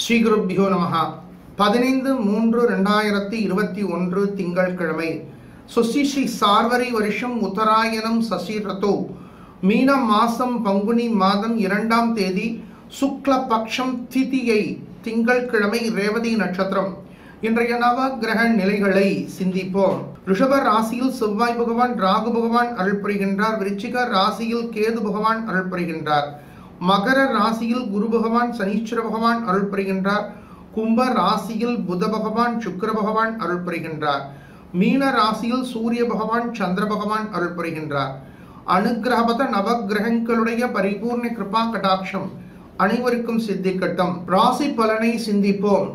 ஸ்ரீகுருப்பியோ நமஹ பதினைந்து மூன்று ரெண்டாயிரத்தி இருபத்தி ஒன்று திங்கட்கிழமை சுஸ்தி ஸ்ரீ சார்வரி வருஷம் உத்தராயணம் சசிரதோ மீனம் மாசம் பங்குனி மாதம் இரண்டாம் தேதி சுக்ல பக்ஷம் திதியை திங்கட்கிழமை ரேவதி நட்சத்திரம் இன்றைய நவ கிரக நிலைகளை சிந்திப்போம் ரிஷப ராசியில் செவ்வாய் பகவான் ராகு பகவான் அருள் புரிகின்றார் விருச்சிக ராசியில் கேது பகவான் அருள் புரிகின்றார் மகர ராசியில் குரு பகவான் சனீஸ்வர பகவான் அருள் புரிகின்றார் கும்ப ராசியில் புத பகவான் சுக்கிர பகவான் அருள் புரிகின்றார் மீன ராசியில் சூரிய பகவான் சந்திர பகவான் அருள் புரிகின்றார் அனுகிரகபத நவகிரகங்களுடைய பரிபூர்ண கிருபா கடாட்சம் அனைவருக்கும் சித்திக்கட்டும் ராசி பலனை சிந்திப்போம்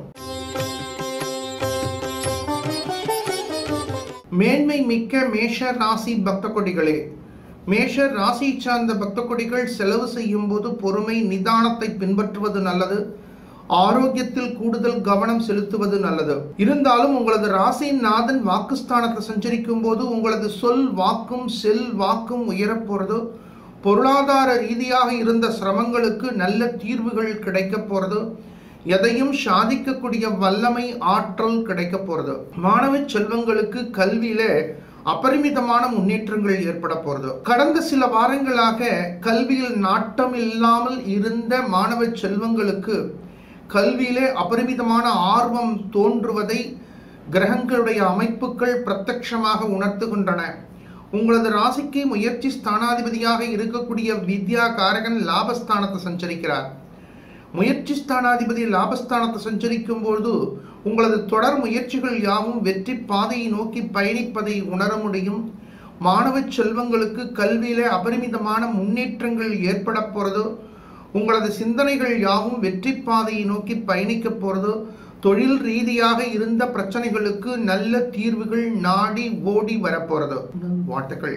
மேன்மை மிக்க மேஷ ராசி பக்த கொடிகளே மேஷ ராசி சார்ந்த பக்த கொடிகள் செலவு செய்யும் போது பொறுமை நிதானத்தை பின்பற்றுவது நல்லது ஆரோக்கியத்தில் கூடுதல் கவனம் செலுத்துவது நல்லது இருந்தாலும் உங்களது ராசியின் நாதன் வாக்குஸ்தானத்தை சஞ்சரிக்கும் போது உங்களது சொல் வாக்கும் செல் வாக்கும் உயரப் போறது பொருளாதார ரீதியாக இருந்த சிரமங்களுக்கு நல்ல தீர்வுகள் கிடைக்க போறது எதையும் சாதிக்கக்கூடிய வல்லமை ஆற்றல் கிடைக்க போறது மாணவ செல்வங்களுக்கு கல்வியில அபரிமிதமான முன்னேற்றங்கள் ஏற்பட போறது கடந்த சில வாரங்களாக கல்வியில் நாட்டம் இல்லாமல் இருந்த மாணவ செல்வங்களுக்கு கல்வியிலே அபரிமிதமான ஆர்வம் தோன்றுவதை கிரகங்களுடைய அமைப்புகள் பிரத்யட்சமாக உணர்த்துகின்றன உங்களது ராசிக்கு முயற்சி ஸ்தானாதிபதியாக இருக்கக்கூடிய வித்யா காரகன் லாபஸ்தானத்தை சஞ்சரிக்கிறார் முயற்சி ஸ்தானாதிபதி லாபஸ்தானத்தை சஞ்சரிக்கும் பொழுது உங்களது தொடர் முயற்சிகள் யாவும் வெற்றி பாதையை நோக்கி பயணிப்பதை உணர முடியும் மாணவ செல்வங்களுக்கு கல்வியில அபரிமிதமான முன்னேற்றங்கள் ஏற்பட போறது உங்களது சிந்தனைகள் யாவும் வெற்றி பாதையை நோக்கி பயணிக்க போறது தொழில் ரீதியாக இருந்த பிரச்சனைகளுக்கு நல்ல தீர்வுகள் நாடி ஓடி வரப்போறது வாழ்த்துக்கள்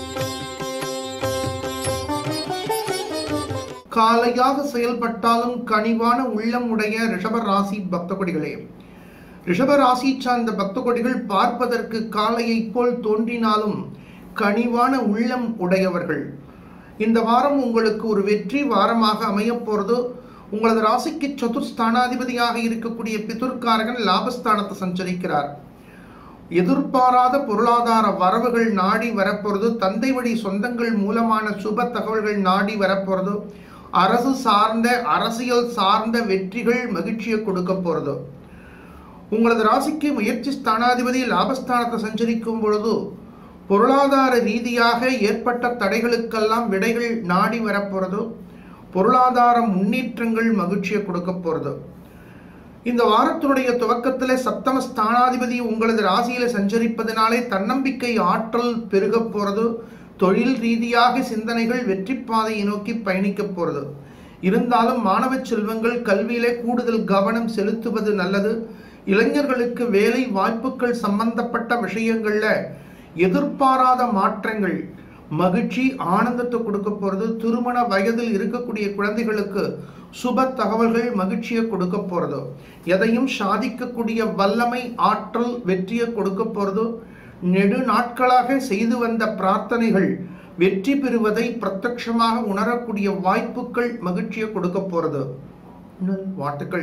காலையாக செயல்பட்டாலும் கனிவான உள்ளம் உடைய ரிஷப ராசி பக்த கொடிகளே ரிஷப ராசி சார்ந்த பக்த கொடிகள் பார்ப்பதற்கு காலையைப் போல் தோன்றினாலும் கனிவான உள்ளம் உடையவர்கள் இந்த வாரம் உங்களுக்கு ஒரு வெற்றி வாரமாக அமையப் போறது உங்களது ராசிக்கு சதுர்ஸ்தானாதிபதியாக இருக்கக்கூடிய பிதுர்காரகன் லாபஸ்தானத்தை சஞ்சரிக்கிறார் எதிர்பாராத பொருளாதார வரவுகள் நாடி வரப்போறது தந்தை வழி சொந்தங்கள் மூலமான சுப தகவல்கள் நாடி வரப்போறது அரசு சார்ந்த அரசியல் சார்ந்த வெற்றிகள் மகிழ்ச்சியை கொடுக்க போறது உங்களது ராசிக்கு முயற்சி ஸ்தானாதிபதி லாபஸ்தானத்தை சஞ்சரிக்கும் பொழுது பொருளாதார ரீதியாக ஏற்பட்ட தடைகளுக்கெல்லாம் விடைகள் நாடி வரப்போறது பொருளாதார முன்னேற்றங்கள் மகிழ்ச்சியை கொடுக்க போறது இந்த வாரத்தினுடைய துவக்கத்திலே சப்தம ஸ்தானாதிபதி உங்களது ராசியில சஞ்சரிப்பதனாலே தன்னம்பிக்கை ஆற்றல் பெருக போறது தொழில் ரீதியாக சிந்தனைகள் வெற்றி பாதையை நோக்கி பயணிக்க போறது இருந்தாலும் மாணவ செல்வங்கள் கல்வியிலே கூடுதல் கவனம் செலுத்துவது நல்லது இளைஞர்களுக்கு வேலை வாய்ப்புகள் சம்பந்தப்பட்ட விஷயங்கள்ல எதிர்பாராத மாற்றங்கள் மகிழ்ச்சி ஆனந்தத்தை கொடுக்க போறது திருமண வயதில் இருக்கக்கூடிய குழந்தைகளுக்கு சுப தகவல்கள் மகிழ்ச்சியை கொடுக்க போறது எதையும் சாதிக்கக்கூடிய வல்லமை ஆற்றல் வெற்றியை கொடுக்க போறது நெடு நாட்களாக செய்து வந்த பிரார்த்தனைகள் வெற்றி பெறுவதை பிரத்யட்சமாக உணரக்கூடிய வாய்ப்புகள் மகிழ்ச்சியை கொடுக்க போறது வாழ்த்துக்கள்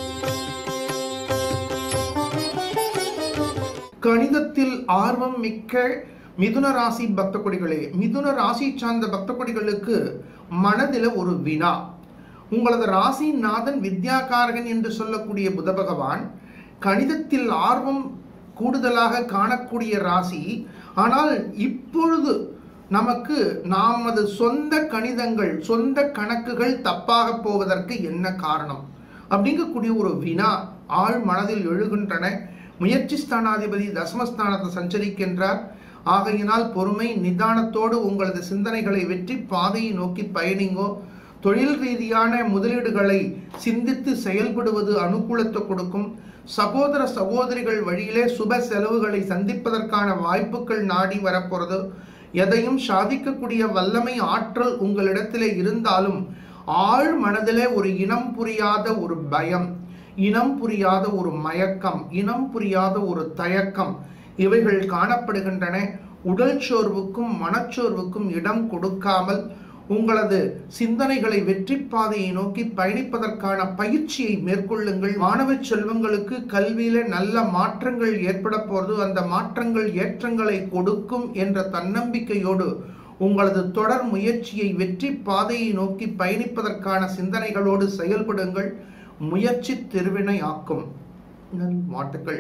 கணிதத்தில் ஆர்வம் மிக்க மிதுன ராசி பக்த கொடிகளே மிதுன ராசி சார்ந்த பக்த கொடிகளுக்கு மனதில் ஒரு வினா உங்களது ராசி நாதன் வித்யாகாரகன் என்று சொல்லக்கூடிய புத பகவான் கணிதத்தில் ஆர்வம் கூடுதலாக காணக்கூடிய ராசி ஆனால் இப்பொழுது நமக்கு நமது சொந்த கணிதங்கள் சொந்த கணக்குகள் தப்பாக போவதற்கு என்ன காரணம் அப்படிங்கக்கூடிய ஒரு வினா ஆள் மனதில் எழுகின்றன முயற்சி ஸ்தானாதிபதி தசமஸ்தானத்தை சஞ்சரிக்கின்றார் ஆகையினால் பொறுமை நிதானத்தோடு உங்களது சிந்தனைகளை வெற்றி பாதையை நோக்கி பயணிங்கோ தொழில் ரீதியான முதலீடுகளை சிந்தித்து செயல்படுவது அனுகூலத்தை கொடுக்கும் சகோதர சகோதரிகள் வழியிலே சுப செலவுகளை சந்திப்பதற்கான வாய்ப்புகள் நாடி வரப்போறது எதையும் சாதிக்கக்கூடிய வல்லமை ஆற்றல் உங்களிடத்திலே இருந்தாலும் ஆழ் மனதிலே ஒரு இனம் புரியாத ஒரு பயம் இனம் புரியாத ஒரு மயக்கம் இனம் புரியாத ஒரு தயக்கம் இவைகள் காணப்படுகின்றன உடல் சோர்வுக்கும் மனச்சோர்வுக்கும் இடம் கொடுக்காமல் உங்களது சிந்தனைகளை வெற்றி பாதையை நோக்கி பயணிப்பதற்கான பயிற்சியை மேற்கொள்ளுங்கள் மாணவ செல்வங்களுக்கு கல்வியில நல்ல மாற்றங்கள் ஏற்பட போறது அந்த மாற்றங்கள் ஏற்றங்களை கொடுக்கும் என்ற தன்னம்பிக்கையோடு உங்களது தொடர் முயற்சியை வெற்றி பாதையை நோக்கி பயணிப்பதற்கான சிந்தனைகளோடு செயல்படுங்கள் முயற்சி திருவினை ஆக்கும் நல் மாட்டுக்கள்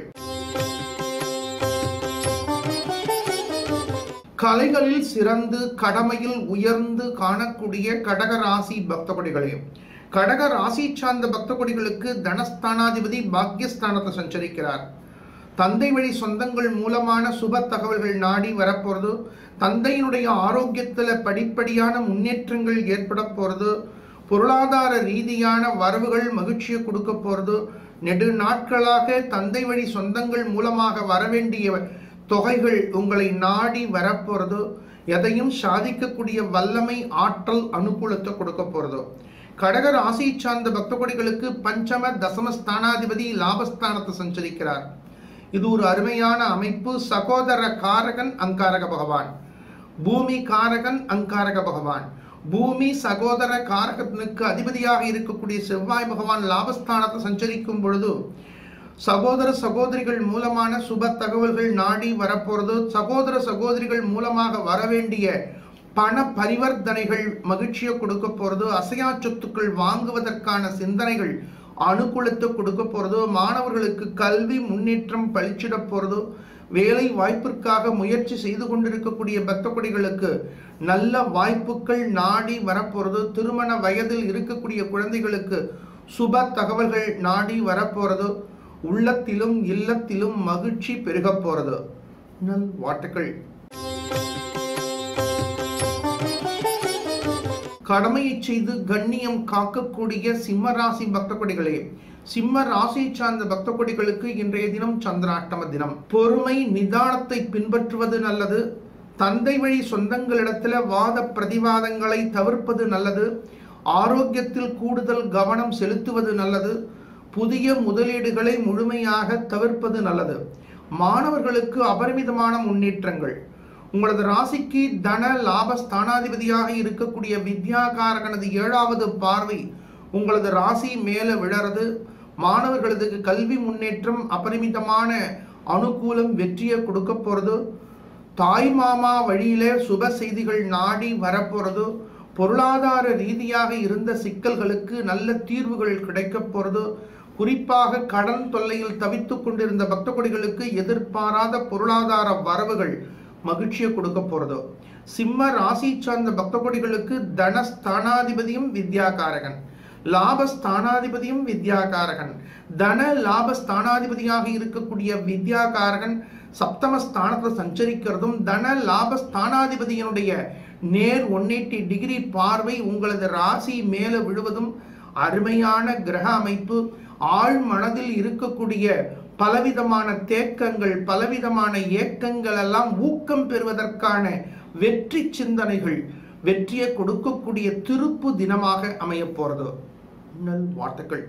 கலைகளில் சிறந்து கடமையில் உயர்ந்து காணக்கூடிய கடக ராசி பக்தகொடிகளே கடக ராசி சார்ந்த பக்தகொடிகளுக்கு தனஸ்தானாதிபதி பாக்யஸ்தானத்தை சஞ்சரிக்கிறார் தந்தை வழி சொந்தங்கள் மூலமான சுப தகவல்கள் நாடி வரப்போறது தந்தையினுடைய ஆரோக்கியத்தில் படிப்படியான முன்னேற்றங்கள் ஏற்பட போறது பொருளாதார ரீதியான வரவுகள் மகிழ்ச்சியை கொடுக்க போறது நெடு நாட்களாக தந்தை வழி சொந்தங்கள் மூலமாக வரவேண்டிய தொகைகள் உங்களை நாடி வரப்போறது எதையும் சாதிக்கக்கூடிய வல்லமை ஆற்றல் அனுகூலத்தை கொடுக்க போறது கடக ராசி சார்ந்த பக்தகொடிகளுக்கு பஞ்சம தசம ஸ்தானாதிபதி லாபஸ்தானத்தை சஞ்சரிக்கிறார் இது ஒரு அருமையான அமைப்பு சகோதர காரகன் அங்காரக பகவான் பூமி காரகன் அங்காரக பகவான் பூமி சகோதர காரகனுக்கு அதிபதியாக இருக்கக்கூடிய செவ்வாய் பகவான் லாபஸ்தானத்தை சஞ்சரிக்கும் பொழுது சகோதர சகோதரிகள் மூலமான சுப தகவல்கள் நாடி வரப்போறது சகோதர சகோதரிகள் மூலமாக வரவேண்டிய பண பரிவர்த்தனைகள் மகிழ்ச்சியை கொடுக்க போறது அசையா சொத்துக்கள் வாங்குவதற்கான சிந்தனைகள் அனுகூலத்தை கொடுக்க போறது மாணவர்களுக்கு கல்வி முன்னேற்றம் பளிச்சிட போறது வேலை வாய்ப்பிற்காக முயற்சி செய்து கொண்டிருக்கக்கூடிய பக்தகொடிகளுக்கு நல்ல வாய்ப்புகள் நாடி வரப்போறது திருமண வயதில் இருக்கக்கூடிய குழந்தைகளுக்கு சுப தகவல்கள் நாடி வரப்போறது உள்ளத்திலும் இல்லத்திலும் மகிழ்ச்சி பெருகப் போறது நல் வாட்டுக்கள் கடமையை செய்து கண்ணியம் காக்கக்கூடிய சிம்ம ராசி பக்த கொடிகளே சிம்ம ராசி சார்ந்த பக்த கொடிகளுக்கு இன்றைய தினம் சந்திராஷ்டம தினம் பொறுமை நிதானத்தை பின்பற்றுவது நல்லது தந்தை வழி சொந்தங்களிடத்துல வாத பிரதிவாதங்களை தவிர்ப்பது நல்லது ஆரோக்கியத்தில் கூடுதல் கவனம் செலுத்துவது நல்லது புதிய முதலீடுகளை முழுமையாக தவிர்ப்பது நல்லது மாணவர்களுக்கு அபரிமிதமான முன்னேற்றங்கள் உங்களது ராசிக்கு தன லாப ஸ்தானாதிபதியாக இருக்கக்கூடிய வித்யாகாரகனது ஏழாவது பார்வை உங்களது ராசி மேல விழறது மாணவர்களது கல்வி முன்னேற்றம் அபரிமிதமான அனுகூலம் வெற்றியை கொடுக்க போறது தாய் மாமா வழியிலே சுப செய்திகள் நாடி வரப்போறது பொருளாதார ரீதியாக இருந்த சிக்கல்களுக்கு நல்ல தீர்வுகள் கிடைக்க போறது குறிப்பாக கடன் தொல்லையில் தவித்துக் கொண்டிருந்த பக்த கொடிகளுக்கு எதிர்பாராத பொருளாதார வரவுகள் மகிழ்ச்சியை கொடுக்க போறது சிம்ம ராசி சார்ந்த பக்த கொடிகளுக்கு தனஸ்தானாதிபதியும் வித்யாகாரகன் லாபஸ்தானாதிபதியும் வித்யாகாரகன் தன லாபஸ்தானாதிபதியாக இருக்கக்கூடிய வித்யாகாரகன் சப்தமஸ்தானத்தில் சஞ்சரிக்கிறதும் தன லாபஸ்தானாதிபதியினுடைய நேர் ஒன் எயிட்டி டிகிரி பார்வை உங்களது ராசி மேல விழுவதும் அருமையான கிரக அமைப்பு ஆழ் மனதில் இருக்கக்கூடிய பலவிதமான தேக்கங்கள் பலவிதமான ஏக்கங்கள் எல்லாம் ஊக்கம் பெறுவதற்கான வெற்றி சிந்தனைகள் வெற்றியை கொடுக்கக்கூடிய திருப்பு தினமாக அமைய போறது நல் வாழ்த்துக்கள்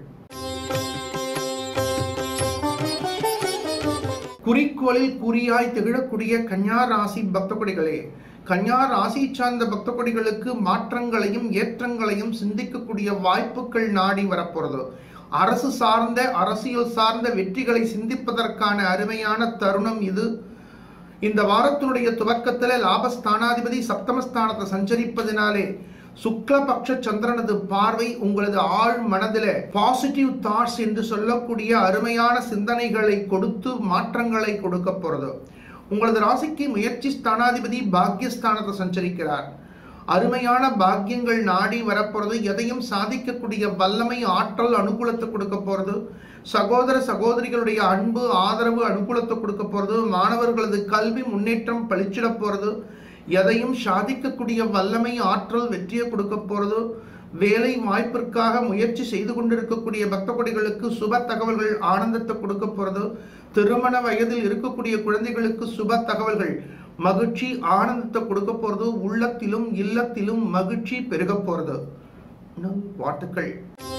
குறிக்கோளில் குறியாய் திகழக்கூடிய கன்யா ராசி பக்த கொடிகளே கன்யா ராசி சார்ந்த பக்த கொடிகளுக்கு மாற்றங்களையும் ஏற்றங்களையும் சிந்திக்கக்கூடிய வாய்ப்புகள் நாடி வரப்போறது அரசு சார்ந்த அரசியல் சார்ந்த வெற்றிகளை சிந்திப்பதற்கான அருமையான தருணம் இது இந்த வாரத்தினுடைய துவக்கத்தில் லாபஸ்தானாதிபதி சப்தமஸ்தானத்தை சஞ்சரிப்பதினாலே சுக்லபக்ஷ சந்திரனது பார்வை உங்களது ஆழ் மனதில் பாசிட்டிவ் தாட்ஸ் என்று சொல்லக்கூடிய அருமையான சிந்தனைகளை கொடுத்து மாற்றங்களை கொடுக்க போறது உங்களது ராசிக்கு முயற்சி ஸ்தானாதிபதி பாக்யஸ்தானத்தை சஞ்சரிக்கிறார் அருமையான பாக்கியங்கள் நாடி வரப்போறது எதையும் சாதிக்கக்கூடிய வல்லமை ஆற்றல் அனுகூலத்தை கொடுக்க போறது சகோதர சகோதரிகளுடைய அன்பு ஆதரவு அனுகூலத்தை கொடுக்க போறது மாணவர்களது கல்வி முன்னேற்றம் பளிச்சிட போறது எதையும் சாதிக்கக்கூடிய வல்லமை ஆற்றல் வெற்றியை கொடுக்க போறது வேலை வாய்ப்பிற்காக முயற்சி செய்து கொண்டிருக்கக்கூடிய பக்த கொடிகளுக்கு சுப தகவல்கள் ஆனந்தத்தை கொடுக்க போறது திருமண வயதில் இருக்கக்கூடிய குழந்தைகளுக்கு சுப தகவல்கள் மகிழ்ச்சி ஆனந்தத்தை கொடுக்க போறது உள்ளத்திலும் இல்லத்திலும் மகிழ்ச்சி பெருக போறது நம் வாழ்த்துக்கள்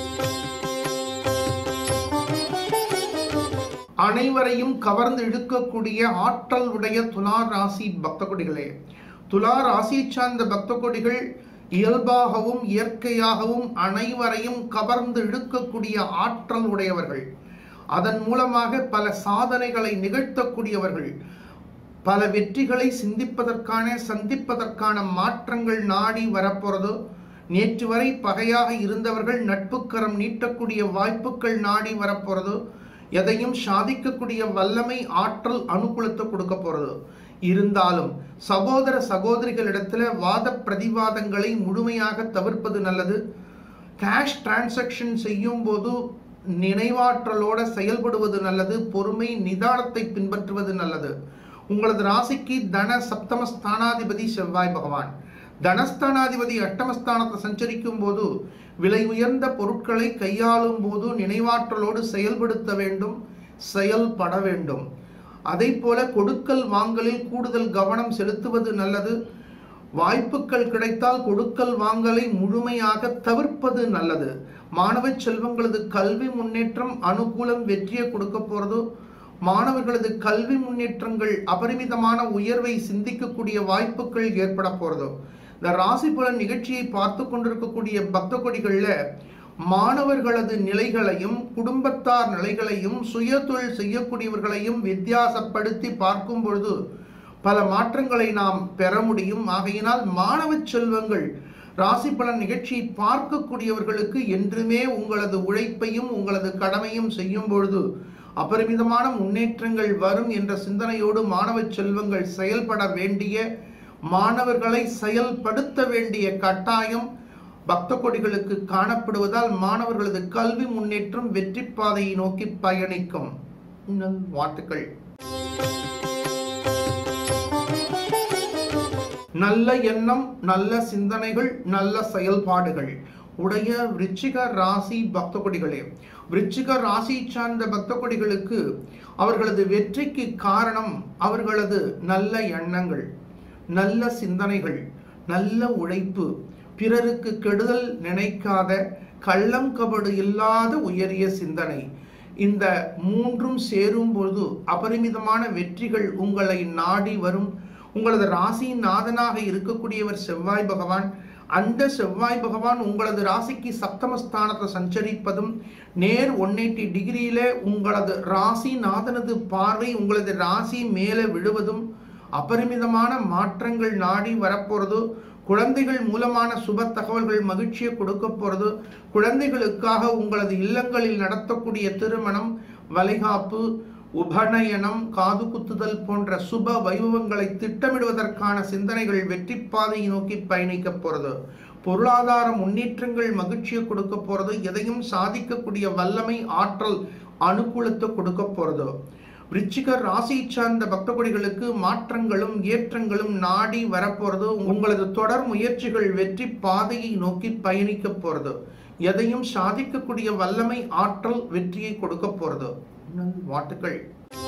அனைவரையும் கவர்ந்து இழுக்கக்கூடிய ஆற்றல் உடைய துலா ராசி பக்த கொடிகளே துலா ராசி சார்ந்த பக்த கொடிகள் இயல்பாகவும் இயற்கையாகவும் அனைவரையும் கவர்ந்து இழுக்கக்கூடிய ஆற்றல் உடையவர்கள் அதன் மூலமாக பல சாதனைகளை நிகழ்த்தக்கூடியவர்கள் பல வெற்றிகளை சிந்திப்பதற்கான சந்திப்பதற்கான மாற்றங்கள் நாடி வரப்போறது நேற்று வரை பகையாக இருந்தவர்கள் நட்புக்கரம் நீட்டக்கூடிய வாய்ப்புகள் நாடி வரப்போறது எதையும் சாதிக்கக்கூடிய வல்லமை ஆற்றல் அனுகூலத்தை கொடுக்க போறது இருந்தாலும் சகோதர சகோதரிகளிடத்துல வாத பிரதிவாதங்களை முழுமையாக தவிர்ப்பது நல்லது கேஷ் டிரான்சாக்ஷன் செய்யும் போது நினைவாற்றலோட செயல்படுவது நல்லது பொறுமை நிதானத்தை பின்பற்றுவது நல்லது உங்களது ராசிக்கு தன சப்தம ஸ்தானாதிபதி செவ்வாய் பகவான் தனஸ்தானாதிபதி அட்டமஸ்தானத்தை சஞ்சரிக்கும் போது விலை உயர்ந்த பொருட்களை கையாளும் போது நினைவாற்றலோடு செயல்படுத்த வேண்டும் செயல்பட வேண்டும் அதை போல கொடுக்கல் வாங்கலில் கூடுதல் கவனம் செலுத்துவது நல்லது வாய்ப்புகள் கிடைத்தால் கொடுக்கல் வாங்கலை முழுமையாக தவிர்ப்பது நல்லது மாணவ செல்வங்களது கல்வி முன்னேற்றம் அனுகூலம் வெற்றியை கொடுக்க போறது மாணவர்களது கல்வி முன்னேற்றங்கள் அபரிமிதமான உயர்வை சிந்திக்கக்கூடிய வாய்ப்புகள் ஏற்பட போறது இந்த ராசி பலன் நிகழ்ச்சியை பார்த்து கொண்டிருக்கக்கூடிய பக்த கொடிகளில் மாணவர்களது நிலைகளையும் குடும்பத்தார் நிலைகளையும் சுய தொழில் செய்யக்கூடியவர்களையும் வித்தியாசப்படுத்தி பார்க்கும் பொழுது பல மாற்றங்களை நாம் பெற முடியும் ஆகையினால் மாணவ செல்வங்கள் ராசி பலன் நிகழ்ச்சியை பார்க்கக்கூடியவர்களுக்கு என்றுமே உங்களது உழைப்பையும் உங்களது கடமையும் செய்யும் பொழுது அபரிமிதமான முன்னேற்றங்கள் வரும் என்ற சிந்தனையோடு மாணவ செல்வங்கள் செயல்பட வேண்டிய மாணவர்களை செயல்படுத்த வேண்டிய கட்டாயம் பக்த கொடிகளுக்கு காணப்படுவதால் மாணவர்களது கல்வி முன்னேற்றம் வெற்றி பாதையை நோக்கி பயணிக்கும் நல் வாழ்த்துக்கள் நல்ல எண்ணம் நல்ல சிந்தனைகள் நல்ல செயல்பாடுகள் உடைய விருச்சிக ராசி பக்த கொடிகளே விருச்சிக ராசி சார்ந்த பக்த கொடிகளுக்கு அவர்களது வெற்றிக்கு காரணம் அவர்களது நல்ல எண்ணங்கள் நல்ல சிந்தனைகள் நல்ல உழைப்பு பிறருக்கு கெடுதல் நினைக்காத கள்ளம் கபடு இல்லாத உயரிய சிந்தனை இந்த மூன்றும் சேரும் பொழுது அபரிமிதமான வெற்றிகள் உங்களை நாடி வரும் உங்களது ராசியின் நாதனாக இருக்கக்கூடியவர் செவ்வாய் பகவான் அந்த செவ்வாய் பகவான் உங்களது ராசிக்கு சப்தமஸ்தானத்தை சஞ்சரிப்பதும் நேர் ஒன் எயிட்டி டிகிரியில உங்களது ராசி நாதனது பார்வை உங்களது ராசி மேலே விழுவதும் அபரிமிதமான மாற்றங்கள் நாடி வரப்போறது குழந்தைகள் மூலமான சுப தகவல்கள் மகிழ்ச்சியை கொடுக்க போறது குழந்தைகளுக்காக உங்களது இல்லங்களில் நடத்தக்கூடிய திருமணம் வளைகாப்பு உபநயனம் காது குத்துதல் போன்ற சுப வைபவங்களை திட்டமிடுவதற்கான சிந்தனைகள் வெற்றி பாதையை நோக்கி பயணிக்க போறது பொருளாதார முன்னேற்றங்கள் மகிழ்ச்சியை கொடுக்க போறது எதையும் சாதிக்கக்கூடிய வல்லமை ஆற்றல் அனுகூலத்தை கொடுக்க போறது விருச்சிக ராசி சார்ந்த பக்த கொடிகளுக்கு மாற்றங்களும் ஏற்றங்களும் நாடி வரப்போறது உங்களது தொடர் முயற்சிகள் வெற்றி பாதையை நோக்கி பயணிக்க போறது எதையும் சாதிக்கக்கூடிய வல்லமை ஆற்றல் வெற்றியை கொடுக்க போறது வாழ்த்துக்கள்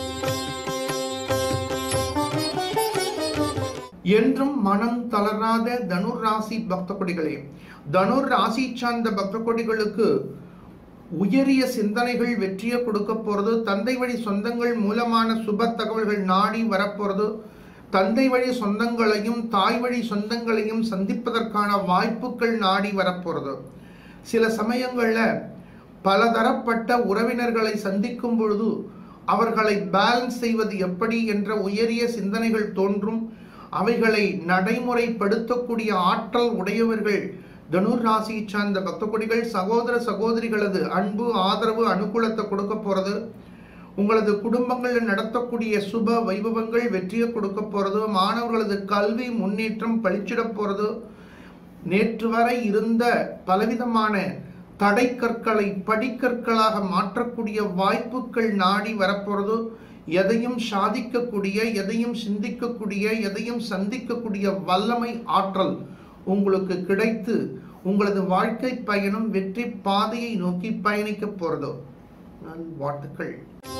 என்றும் மனம் தளராத தனுர் ராசி பக்த கொடிகளே தனுர் ராசி சார்ந்த பக்த கொடிகளுக்கு உயரிய சிந்தனைகள் வெற்றியை கொடுக்க போறது தந்தை வழி சொந்தங்கள் மூலமான சுப தகவல்கள் நாடி வரப்போறது தந்தை வழி சொந்தங்களையும் தாய் வழி சொந்தங்களையும் சந்திப்பதற்கான வாய்ப்புகள் நாடி வரப்போறது சில சமயங்கள்ல பலதரப்பட்ட உறவினர்களை சந்திக்கும் பொழுது அவர்களை பேலன்ஸ் செய்வது எப்படி என்ற உயரிய சிந்தனைகள் தோன்றும் அவைகளை நடைமுறைப்படுத்தக்கூடிய ஆற்றல் உடையவர்கள் தனுர் ராசியை சார்ந்த பக்த கொடிகள் சகோதர சகோதரிகளது அன்பு ஆதரவு அனுகூலத்தை கொடுக்க போறது உங்களது குடும்பங்களில் நடத்தக்கூடிய சுப வைபவங்கள் வெற்றியை கொடுக்க போறது மாணவர்களது கல்வி முன்னேற்றம் பளிச்சிட போறது நேற்று வரை இருந்த பலவிதமான தடை கற்களை படிக்கற்களாக மாற்றக்கூடிய வாய்ப்புகள் நாடி வரப்போறது எதையும் சாதிக்கக்கூடிய எதையும் சிந்திக்கக்கூடிய எதையும் சந்திக்கக்கூடிய வல்லமை ஆற்றல் உங்களுக்கு கிடைத்து உங்களது வாழ்க்கை பயணம் வெற்றி பாதையை நோக்கி பயணிக்க போறதோ வாழ்த்துக்கள்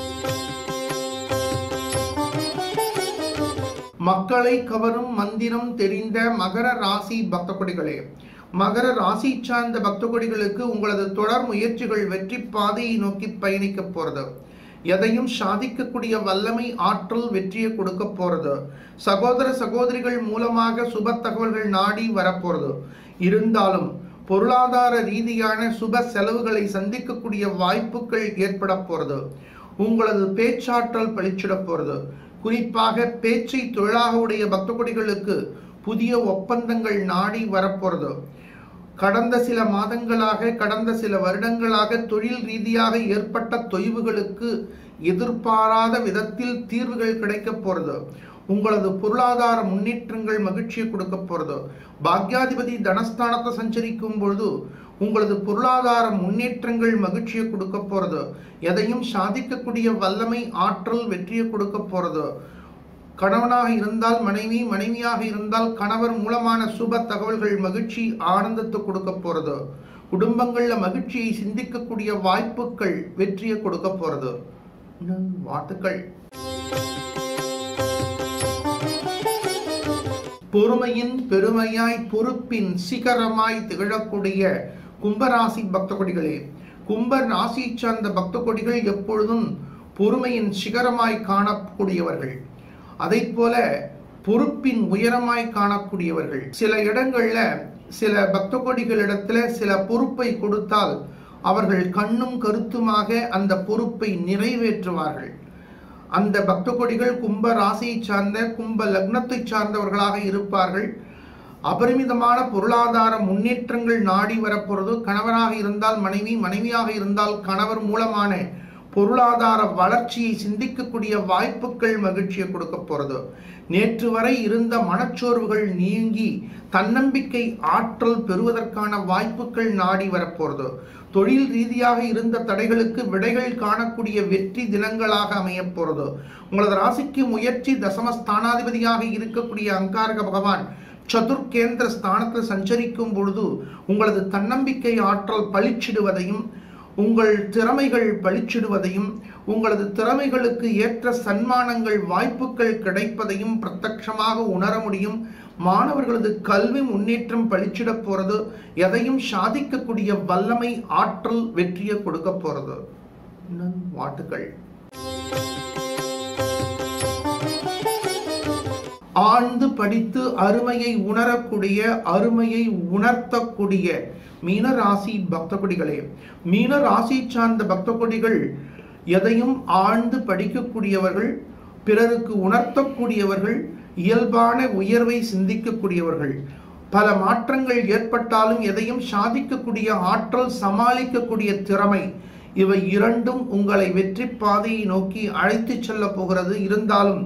மக்களை கவரும் மந்திரம் தெரிந்த மகர ராசி பக்த கொடிகளே மகர ராசி சார்ந்த பக்த கொடிகளுக்கு உங்களது தொடர் முயற்சிகள் வெற்றி பாதையை நோக்கி பயணிக்க போறது எதையும் சாதிக்கக்கூடிய வல்லமை ஆற்றல் வெற்றியை கொடுக்க போறது சகோதர சகோதரிகள் மூலமாக சுப தகவல்கள் நாடி வரப்போறது இருந்தாலும் பொருளாதார ரீதியான சுப செலவுகளை சந்திக்கக்கூடிய வாய்ப்புகள் ஏற்பட போறது உங்களது பேச்சாற்றல் பளிச்சிட போறது குறிப்பாக பேச்சை தொழிலாக உடைய பக்த கொடிகளுக்கு புதிய ஒப்பந்தங்கள் நாடி வரப்போறது கடந்த சில மாதங்களாக கடந்த சில வருடங்களாக தொழில் ரீதியாக ஏற்பட்ட தொய்வுகளுக்கு எதிர்பாராத விதத்தில் தீர்வுகள் கிடைக்க போறது உங்களது பொருளாதார முன்னேற்றங்கள் மகிழ்ச்சியை கொடுக்க போறது பாக்யாதிபதி தனஸ்தானத்தை சஞ்சரிக்கும் பொழுது உங்களது பொருளாதார முன்னேற்றங்கள் மகிழ்ச்சியை கொடுக்க போறது எதையும் சாதிக்கக்கூடிய வல்லமை ஆற்றல் வெற்றியை கொடுக்க போறது கணவனாக இருந்தால் மனைவி மனைவியாக இருந்தால் கணவர் மூலமான சுப தகவல்கள் மகிழ்ச்சி ஆனந்தத்தை கொடுக்க போறது குடும்பங்கள்ல மகிழ்ச்சியை சிந்திக்கக்கூடிய வாய்ப்புகள் வெற்றியை கொடுக்க போறது வாழ்த்துக்கள் பொறுமையின் பெருமையாய் பொறுப்பின் சிகரமாய் திகழக்கூடிய கும்பராசி பக்த கொடிகளே கும்ப ராசி சார்ந்த பக்த கொடிகள் எப்பொழுதும் பொறுமையின் சிகரமாய் காணக்கூடியவர்கள் அதை போல பொறுப்பின் உயரமாய் காணக்கூடியவர்கள் சில இடங்கள்ல சில பக்த கொடிகளிடத்துல சில பொறுப்பை கொடுத்தால் அவர்கள் கண்ணும் கருத்துமாக அந்த பொறுப்பை நிறைவேற்றுவார்கள் அந்த பக்த கொடிகள் கும்ப ராசியை சார்ந்த கும்ப லக்னத்தை சார்ந்தவர்களாக இருப்பார்கள் அபரிமிதமான பொருளாதார முன்னேற்றங்கள் நாடி வரப்போறது கணவராக இருந்தால் மனைவி மனைவியாக இருந்தால் கணவர் மூலமான பொருளாதார வளர்ச்சியை சிந்திக்கக்கூடிய வாய்ப்புகள் மகிழ்ச்சியை கொடுக்க போறது நேற்று வரை இருந்த மனச்சோர்வுகள் நீங்கி தன்னம்பிக்கை ஆற்றல் பெறுவதற்கான வாய்ப்புகள் நாடி வரப்போறது தொழில் ரீதியாக இருந்த தடைகளுக்கு விடைகள் காணக்கூடிய வெற்றி தினங்களாக அமைய போறது உங்களது ராசிக்கு முயற்சி தசமஸ்தானாதிபதியாக இருக்கக்கூடிய அங்காரக பகவான் சதுர்கேந்திர ஸ்தானத்தில் சஞ்சரிக்கும் பொழுது உங்களது தன்னம்பிக்கை ஆற்றல் பளிச்சிடுவதையும் உங்கள் திறமைகள் பளிச்சிடுவதையும் உங்களது திறமைகளுக்கு ஏற்ற சன்மானங்கள் வாய்ப்புகள் கிடைப்பதையும் பிரத்யட்சமாக உணர முடியும் மாணவர்களது கல்வி முன்னேற்றம் பளிச்சிட போறது எதையும் சாதிக்கக்கூடிய வல்லமை ஆற்றல் வெற்றியை கொடுக்க போறது வாழ்த்துக்கள் ஆழ்ந்து படித்து அருமையை உணரக்கூடிய அருமையை உணர்த்தக்கூடிய மீன ராசி பக்த கொடிகளே மீன ராசி சார்ந்த பக்த கொடிகள் எதையும் ஆழ்ந்து படிக்கக்கூடியவர்கள் பிறருக்கு உணர்த்தக்கூடியவர்கள் இயல்பான உயர்வை சிந்திக்கக்கூடியவர்கள் பல மாற்றங்கள் ஏற்பட்டாலும் எதையும் சாதிக்கக்கூடிய ஆற்றல் சமாளிக்கக்கூடிய திறமை இவை இரண்டும் உங்களை வெற்றி பாதையை நோக்கி அழைத்து செல்ல போகிறது இருந்தாலும்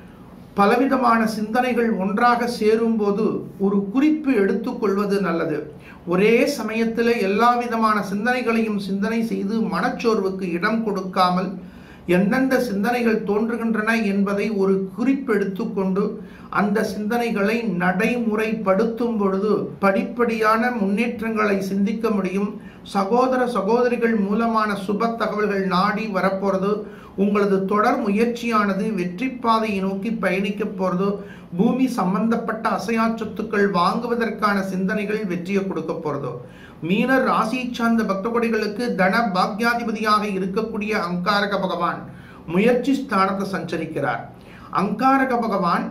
பலவிதமான சிந்தனைகள் ஒன்றாக சேரும்போது ஒரு குறிப்பு எடுத்துக்கொள்வது நல்லது ஒரே சமயத்தில் எல்லா விதமான சிந்தனைகளையும் சிந்தனை செய்து மனச்சோர்வுக்கு இடம் கொடுக்காமல் எந்தெந்த சிந்தனைகள் தோன்றுகின்றன என்பதை ஒரு குறிப்பெடுத்துக்கொண்டு அந்த சிந்தனைகளை நடைமுறைப்படுத்தும் பொழுது படிப்படியான முன்னேற்றங்களை சிந்திக்க முடியும் சகோதர சகோதரிகள் மூலமான சுப தகவல்கள் நாடி வரப்போறது உங்களது தொடர் முயற்சியானது வெற்றி பாதையை நோக்கி பயணிக்க போறது பூமி சம்பந்தப்பட்ட அசையா சொத்துக்கள் வாங்குவதற்கான சிந்தனைகள் வெற்றியை கொடுக்க போறதோ மீனர் ராசியை சார்ந்த பக்த கொடிகளுக்கு தன பாக்யாதிபதியாக இருக்கக்கூடிய அங்காரக பகவான் முயற்சி ஸ்தானத்தை சஞ்சரிக்கிறார் அங்காரக பகவான்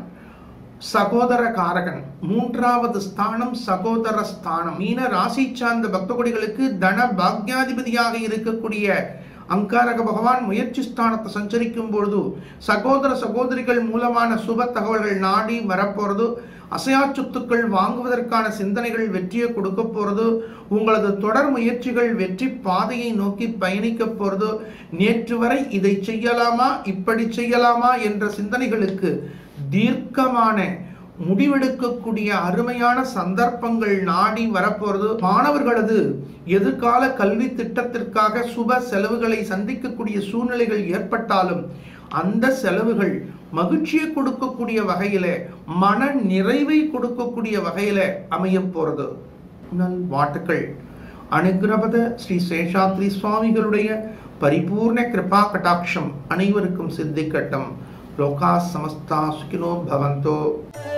சகோதர காரகன் மூன்றாவது ஸ்தானம் சகோதர ஸ்தானம் மீன ராசி சார்ந்த பக்த கொடிகளுக்கு தன பாக்யாதிபதியாக இருக்கக்கூடிய அங்காரக பகவான் முயற்சி ஸ்தானத்தை சஞ்சரிக்கும் பொழுது சகோதர சகோதரிகள் மூலமான சுப தகவல்கள் நாடி வரப்போறது அசையா சொத்துக்கள் வாங்குவதற்கான சிந்தனைகள் வெற்றியை கொடுக்க போறது உங்களது தொடர் முயற்சிகள் வெற்றி பாதையை நோக்கி பயணிக்க போறது நேற்று வரை இதை செய்யலாமா இப்படி செய்யலாமா என்ற சிந்தனைகளுக்கு தீர்க்கமான முடிவெடுக்கக்கூடிய அருமையான சந்தர்ப்பங்கள் நாடி வரப்போறது மாணவர்களது எதிர்கால கல்வி திட்டத்திற்காக சுப செலவுகளை சந்திக்கக்கூடிய சூழ்நிலைகள் ஏற்பட்டாலும் அந்த செலவுகள் மகிழ்ச்சியை கொடுக்கக்கூடிய வகையில மன நிறைவை கொடுக்கக்கூடிய வகையில அமைய போறது நல் வாழ்த்துக்கள் அனுகிரபத ஸ்ரீ சேஷாத்ரி சுவாமிகளுடைய பரிபூர்ண கிருபா கட்டாட்சம் அனைவருக்கும் சித்திக்கட்டும் லோகா சமஸ்தா சுகினோ பவந்தோ